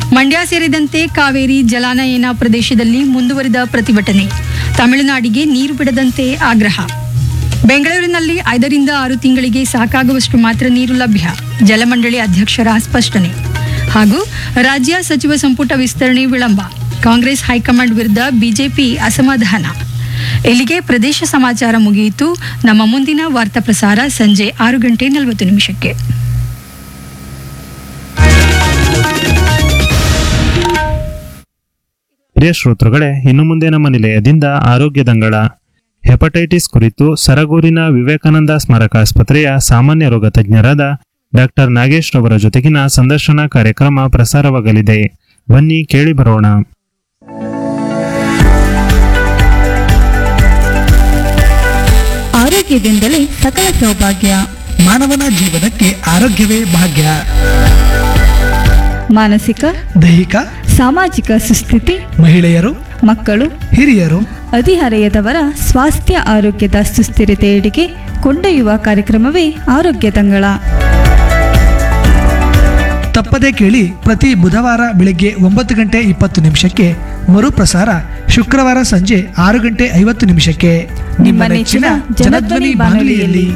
ಮಂಡ್ಯ ಸೇರಿದಂತೆ ಕಾವೇರಿ ಜಲಾನಯನ ಪ್ರದೇಶದಲ್ಲಿ ಮುಂದುವರಿದ ಪ್ರತಿಭಟನೆ ತಮಿಳುನಾಡಿಗೆ ನೀರು ಬಿಡದಂತೆ ಆಗ್ರಹ ಬೆಂಗಳೂರಿನಲ್ಲಿ ಐದರಿಂದ ಆರು ತಿಂಗಳಿಗೆ ಸಾಕಾಗುವಷ್ಟು ಮಾತ್ರ ನೀರು ಲಭ್ಯ ಜಲಮಂಡಳಿ ಅಧ್ಯಕ್ಷರ ಸ್ಪಷ್ಟನೆ ಹಾಗೂ ರಾಜ್ಯ ಸಚಿವ ಸಂಪುಟ ವಿಸ್ತರಣೆ ವಿಳಂಬ ಕಾಂಗ್ರೆಸ್ ಹೈಕಮಾಂಡ್ ವಿರುದ್ಧ ಬಿಜೆಪಿ ಅಸಮಾಧಾನ ಇಲ್ಲಿಗೆ ಪ್ರದೇಶ ಸಮಾಚಾರ ಮುಗಿಯಿತು ನಮ್ಮ ಮುಂದಿನ ವಾರ್ತಾ ಪ್ರಸಾರ ಸಂಜೆ ಆರು ಗಂಟೆ ನಲವತ್ತು ನಿಮಿಷಕ್ಕೆ ಪ್ರಿಯ ಶ್ರೋತೃಗಳೇ ಇನ್ನು ಮುಂದೆ ನಮ್ಮ ನಿಲಯದಿಂದ ಆರೋಗ್ಯ ದಂಗಳ ಹೆಪಟೈಟಿಸ್ ಕುರಿತು ಸರಗೂರಿನ ವಿವೇಕಾನಂದ ಸ್ಮಾರಕ ಆಸ್ಪತ್ರೆಯ ಸಾಮಾನ್ಯ ರೋಗ ತಜ್ಞರಾದ ಡಾಕ್ಟರ್ ನಾಗೇಶ್ ರವರ ಜೊತೆಗಿನ ಸಂದರ್ಶನ ಕಾರ್ಯಕ್ರಮ ಪ್ರಸಾರವಾಗಲಿದೆ ಬನ್ನಿ ಕೇಳಿ ಬರೋಣ ಆರೋಗ್ಯದಿಂದಲೇ ಸಕಲ ಸೌಭಾಗ್ಯ ಮಾನವನ ಜೀವನಕ್ಕೆ ಆರೋಗ್ಯವೇ ಭಾಗ್ಯ ಮಾನಸಿಕ ದೈಹಿಕ ಸಾಮಾಜಿಕ ಸುಸ್ಥಿತಿ ಮಹಿಳೆಯರು ಮಕ್ಕಳು ಹಿರಿಯರು ಹದಿಹರೆಯದವರ ಸ್ವಾಸ್ಥ್ಯ ಆರೋಗ್ಯದ ಸುಸ್ಥಿರತೆಯೆಡೆಗೆ ಕೊಂಡೊಯ್ಯುವ ಕಾರ್ಯಕ್ರಮವೇ ಆರೋಗ್ಯ ತಂಗಳ ತಪ್ಪದೇ ಕೇಳಿ ಪ್ರತಿ ಬುಧವಾರ ಬೆಳಗ್ಗೆ ಒಂಬತ್ತು ಗಂಟೆ ಇಪ್ಪತ್ತು ನಿಮಿಷಕ್ಕೆ ಮರುಪ್ರಸಾರ ಶುಕ್ರವಾರ ಸಂಜೆ ಆರು ಗಂಟೆ ಐವತ್ತು ನಿಮಿಷಕ್ಕೆ ನಿಮ್ಮ ನೆಚ್ಚಿನ ಜನಧ್ವನಿ ಬಾನುಲಿಯಲ್ಲಿ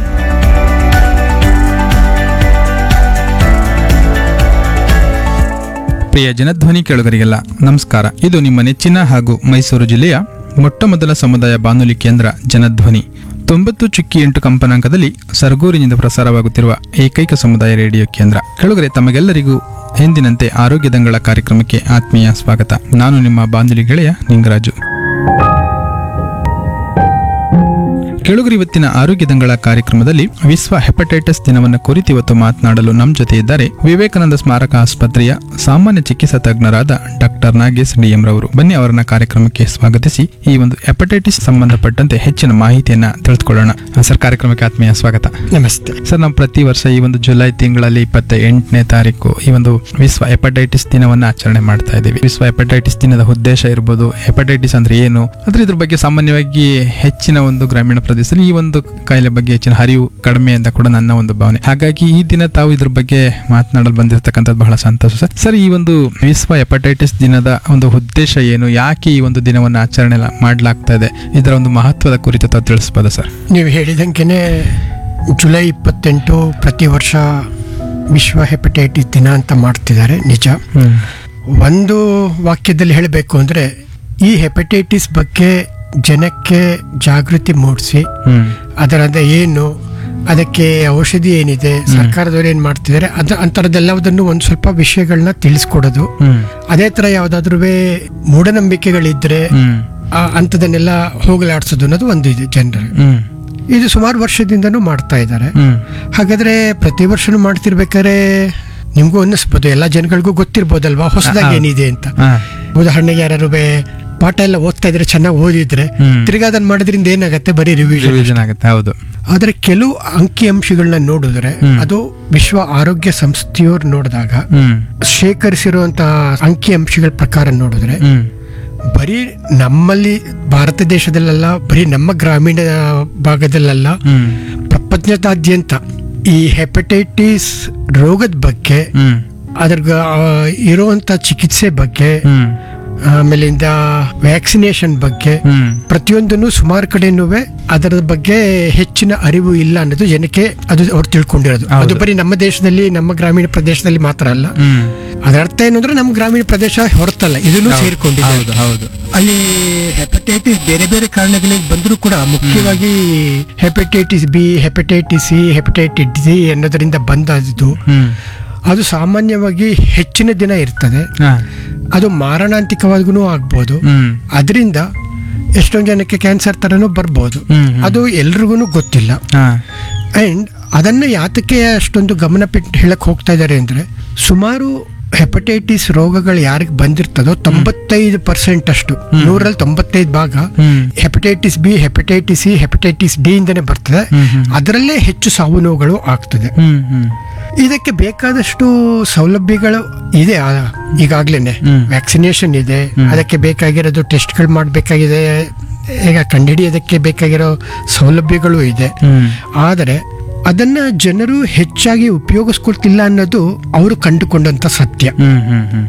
ಪ್ರಿಯ ಜನಧ್ವನಿ ಕೇಳುಗರಿಗೆಲ್ಲ ನಮಸ್ಕಾರ ಇದು ನಿಮ್ಮ ನೆಚ್ಚಿನ ಹಾಗೂ ಮೈಸೂರು ಜಿಲ್ಲೆಯ ಮೊಟ್ಟ ಮೊದಲ ಸಮುದಾಯ ಬಾನುಲಿ ಕೇಂದ್ರ ಜನಧ್ವನಿ ತೊಂಬತ್ತು ಚುಕ್ಕಿ ಎಂಟು ಕಂಪನಾಂಕದಲ್ಲಿ ಸರಗೂರಿನಿಂದ ಪ್ರಸಾರವಾಗುತ್ತಿರುವ ಏಕೈಕ ಸಮುದಾಯ ರೇಡಿಯೋ ಕೇಂದ್ರ ಕೆಳಗರೆ ತಮಗೆಲ್ಲರಿಗೂ ಎಂದಿನಂತೆ ಆರೋಗ್ಯ ದಂಗಳ ಕಾರ್ಯಕ್ರಮಕ್ಕೆ ಆತ್ಮೀಯ ಸ್ವಾಗತ ನಾನು ನಿಮ್ಮ ಬಾನುಲಿ ಗೆಳೆಯ ನಿಂಗರಾಜು ಕೆಳಗರಿ ಇವತ್ತಿನ ಆರೋಗ್ಯ ದಂಗಳ ಕಾರ್ಯಕ್ರಮದಲ್ಲಿ ವಿಶ್ವ ಹೆಪಟೈಟಿಸ್ ದಿನವನ್ನು ಕುರಿತು ಇವತ್ತು ಮಾತನಾಡಲು ನಮ್ಮ ಜೊತೆ ಇದ್ದಾರೆ ವಿವೇಕಾನಂದ ಸ್ಮಾರಕ ಆಸ್ಪತ್ರೆಯ ಸಾಮಾನ್ಯ ಚಿಕಿತ್ಸಾ ತಜ್ಞರಾದ ಡಾಕ್ಟರ್ ನಾಗೇಶ್ ಡಿಎಂ ರವರು ಬನ್ನಿ ಅವರನ್ನ ಕಾರ್ಯಕ್ರಮಕ್ಕೆ ಸ್ವಾಗತಿಸಿ ಈ ಒಂದು ಹೆಪಟೈಟಿಸ್ ಸಂಬಂಧಪಟ್ಟಂತೆ ಹೆಚ್ಚಿನ ಮಾಹಿತಿಯನ್ನ ತಿಳಿದುಕೊಳ್ಳೋಣ ಆ, ಸರ್ ಕಾರ್ಯಕ್ರಮಕ್ಕೆ ಆತ್ಮೀಯ ಸ್ವಾಗತ ನಮಸ್ತೆ ಸರ್ ನಾವು ಪ್ರತಿ ವರ್ಷ ಈ ಒಂದು ಜುಲೈ ತಿಂಗಳಲ್ಲಿ ಇಪ್ಪತ್ತ ಎಂಟನೇ ತಾರೀಕು ಈ ಒಂದು ವಿಶ್ವ ಹೆಪಟೈಟಿಸ್ ದಿನವನ್ನು ಆಚರಣೆ ಮಾಡ್ತಾ ಇದ್ದೀವಿ ವಿಶ್ವ ಹೆಪಟೈಟಿಸ್ ದಿನದ ಉದ್ದೇಶ ಇರ್ಬೋದು ಹೆಪಟೈಟಿಸ್ ಅಂದ್ರೆ ಏನು ಅಂದ್ರೆ ಇದ್ರ ಬಗ್ಗೆ ಸಾಮಾನ್ಯವಾಗಿ ಹೆಚ್ಚಿನ ಒಂದು ಗ್ರಾಮೀಣ ಪ್ರದೇಶದಲ್ಲಿ ಈ ಒಂದು ಕಾಯಿಲೆ ಬಗ್ಗೆ ಹೆಚ್ಚಿನ ಅರಿವು ಕಡಿಮೆ ಅಂತ ಕೂಡ ನನ್ನ ಒಂದು ಭಾವನೆ ಹಾಗಾಗಿ ಈ ದಿನ ತಾವು ಇದ್ರ ಬಗ್ಗೆ ಮಾತನಾಡಲು ಬಂದಿರತಕ್ಕಂಥದ್ದು ಬಹಳ ಸಂತೋಷ ಸರ್ ಸರ್ ಈ ಒಂದು ವಿಶ್ವ ಹೆಪಟೈಟಿಸ್ ದಿನದ ಒಂದು ಉದ್ದೇಶ ಏನು ಯಾಕೆ ಈ ಒಂದು ದಿನವನ್ನು ಆಚರಣೆ ಮಾಡಲಾಗ್ತಾ ಇದೆ ಇದರ ಒಂದು ಮಹತ್ವದ ಕುರಿತು ತಾವು ತಿಳಿಸ್ಬೋದಾ ಸರ್ ನೀವು ಹೇಳಿದಂಗೆನೆ ಜುಲೈ ಇಪ್ಪತ್ತೆಂಟು ಪ್ರತಿ ವರ್ಷ ವಿಶ್ವ ಹೆಪಟೈಟಿಸ್ ದಿನ ಅಂತ ಮಾಡ್ತಿದ್ದಾರೆ ನಿಜ ಒಂದು ವಾಕ್ಯದಲ್ಲಿ ಹೇಳಬೇಕು ಅಂದರೆ ಈ ಹೆಪಟೈಟಿಸ್ ಬಗ್ಗೆ ಜನಕ್ಕೆ ಜಾಗೃತಿ ಮೂಡಿಸಿ ಹ್ಮ್ ಅದರದ ಏನು ಅದಕ್ಕೆ ಔಷಧಿ ಏನಿದೆ ಸರ್ಕಾರದವರು ಏನು ಮಾಡ್ತಿದ್ದಾರೆ ಅದ ಅಂಥದ್ದೆಲ್ಲವುದನ್ನು ಒಂದು ಸ್ವಲ್ಪ ವಿಷಯಗಳನ್ನ ತಿಳಿಸ್ಕೊಡೋದು ಹ್ಮ್ ಅದೇ ಥರ ಯಾವುದಾದ್ರೂ ಮೂಢನಂಬಿಕೆಗಳಿದ್ರೆ ಹ್ಮ್ ಆ ಅಂಥದನ್ನೆಲ್ಲ ಹೋಗಲಾಡಿಸೋದು ಅನ್ನೋದು ಒಂದು ಇದೆ ಜನರಿಗೆ ಹ್ಮ್ ಇದು ಸುಮಾರು ವರ್ಷದಿಂದನೂ ಮಾಡ್ತಾ ಇದ್ದಾರೆ ಹ್ಮ್ ಹಾಗಾದ್ರೆ ಪ್ರತಿ ವರ್ಷನೂ ಮಾಡ್ತಿರ್ಬೇಕಾದ್ರೆ ನಿಮ್ಗೂ ಅನ್ನಿಸ್ಬೋದು ಎಲ್ಲ ಜನಗಳಿಗೂ ಗೊತ್ತಿರ್ಬೋದಲ್ವಾ ಹೊಸದಾಗಿ ಹೌದು. ಏನಿದೆ ಅಂತ ಹಾ ಉದಾಹರಣೆಗೆ ಯಾರು ಪಾಠ ಎಲ್ಲ ಓದ್ತಾ ಇದ್ರೆ ಚೆನ್ನಾಗಿ ಓದಿದ್ರೆ ಹ್ಮ್. ತಿರ್ಗಾ ಅದನ್ನ ಮಾಡೋದ್ರಿಂದ ಏನಾಗತ್ತೆ ಬರೀ ರಿವಿಷನ್ ರಿವಿಷನ್ ಆಗುತ್ತೆ ಹೌದು ಆದ್ರೆ ಕೆಲವು ಅಂಕಿ ಅಂಶಗಳನ್ನ ನೋಡಿದ್ರೆ ಹ್ಮ್. ಅದು ವಿಶ್ವ ಆರೋಗ್ಯ ಸಂಸ್ಥೆಯವ್ರು ನೋಡಿದಾಗ ಹ್ಮ್ ಶೇಖರಿಸಿರುವಂತಹ ಅಂಕಿ ಅಂಶಗಳ ಪ್ರಕಾರ ನೋಡಿದ್ರೆ ಹ್ಮ್ ಬರೀ ನಮ್ಮಲ್ಲಿ ಭಾರತ ದೇಶದಲ್ಲೆಲ್ಲ ಬರೀ ನಮ್ಮ ಗ್ರಾಮೀಣ ಭಾಗದಲ್ಲೆಲ್ಲ ಹ್ಮ್ ಪ್ರಪಂಚದಾದ್ಯಂತ ಈ ಹೆಪಟೈಟಿಸ್ ರೋಗದ ಬಗ್ಗೆ ಹ್ಮ್ ಅದ್ರ ಇರುವಂತ ಚಿಕಿತ್ಸೆ ಬಗ್ಗೆ ಹ್ಮ್ ಆಮೇಲಿಂದ ವ್ಯಾಕ್ಸಿನೇಷನ್ ಬಗ್ಗೆ ಹ್ಮ್ ಪ್ರತಿಯೊಂದನ್ನು ಸುಮಾರು ಕಡೆನೂ ಅದರ ಬಗ್ಗೆ ಹೆಚ್ಚಿನ ಅರಿವು ಇಲ್ಲ ಅನ್ನೋದು ಜನಕ್ಕೆ ಅದು ಅವ್ರು ತಿಳ್ಕೊಂಡಿರೋದು ಹೌದು. ಅದು ಬರೀ ನಮ್ಮ ದೇಶದಲ್ಲಿ ನಮ್ಮ ಗ್ರಾಮೀಣ ಪ್ರದೇಶದಲ್ಲಿ ಮಾತ್ರ ಅಲ್ಲ ಹ್ಮ್ ಅದರ ಅರ್ಥ ಏನು ಅಂದ್ರೆ ನಮ್ಮ ಗ್ರಾಮೀಣ ಪ್ರದೇಶ ಹೊರತಲ್ಲ ಇದನ್ನು ಹೌದು, ಸೇರ್ಕೊಂಡಿದೆ ಹೌದು ಹೌದು ಅಲ್ಲಿ ಹೆಪಟೈಟಿಸ್ ಬೇರೆ ಬೇರೆ ಕಾರಣಗಳಿಗೆ ಬಂದರೂ ಕೂಡ ಮುಖ್ಯವಾಗಿ hepatitis B hepatitis C hepatitis D ಅನ್ನೋದರಿಂದ ಬಂದದ್ದು ಹ್ಮ್ ಅದು ಸಾಮಾನ್ಯವಾಗಿ ಹೆಚ್ಚಿನ ದಿನ ಇರ್ತದೆ ಹಾ ಅದು ಮಾರಣಾಂತಿಕವಾಗೂ ಆಗ್ಬೋದು ಹ್ಮ್ ಅದರಿಂದ ಎಷ್ಟೊಂದು ಜನಕ್ಕೆ ಕ್ಯಾನ್ಸರ್ ಥರನೂ ಬರ್ಬೋದು ಹ್ಮ್, ಹ್ಮ್. ಅದು ಎಲ್ರಿಗೂ ಗೊತ್ತಿಲ್ಲ ಹಾ ಆ್ಯಂಡ್ ಅದನ್ನು ಯಾತಕ್ಕೆ ಅಷ್ಟೊಂದು ಗಮನ ಬಿಟ್ಟು ಹೇಳಕ್ ಹೋಗ್ತಾ ಇದ್ದಾರೆ ಅಂದರೆ ಸುಮಾರು ಹೆಪಟೈಟಿಸ್ ರೋಗಗಳು ಯಾರಿಗೆ ಬಂದಿರ್ತದೋ ತೊಂಬತ್ತೈದು ಪರ್ಸೆಂಟ್ ಅಷ್ಟು ನೂರಲ್ಲಿ ತೊಂಬತ್ತೈದು ಭಾಗ ಹ್ಮ್ hepatitis B hepatitis C hepatitis D ಇಂದನೇ ಬರ್ತದೆ ಹ್ಮ್, ಹ್ಮ್. ಅದರಲ್ಲೇ ಹೆಚ್ಚು ಸಾವು ನೋವುಗಳು ಆಗ್ತದೆ ಹ್ಮ್ ಹ್ಮ್ ಇದಕ್ಕೆ ಬೇಕಾದಷ್ಟು ಸೌಲಭ್ಯಗಳು ಇದೆ ಈಗಾಗ್ಲೇನೆ ಹ್ಮ್. ವ್ಯಾಕ್ಸಿನೇಷನ್ ಇದೆ ಅದಕ್ಕೆ ಬೇಕಾಗಿರೋದು ಟೆಸ್ಟ್ಗಳು ಮಾಡಬೇಕಾಗಿದೆ ಈಗ ಕಂಡುಹಿಡಿಯೋದಕ್ಕೆ ಬೇಕಾಗಿರೋ ಸೌಲಭ್ಯಗಳು ಇದೆ ಹ್ಮ್ ಆದರೆ ಅದನ್ನ ಜನರು ಹೆಚ್ಚಾಗಿ ಉಪಯೋಗಿಸ್ಕೊಳ್ತಿಲ್ಲ ಅನ್ನೋದು ಅವರು ಕಂಡುಕೊಂಡಂತ ಸತ್ಯ ಹ್ಮ್ ಹ್ಮ್ ಹ್ಮ್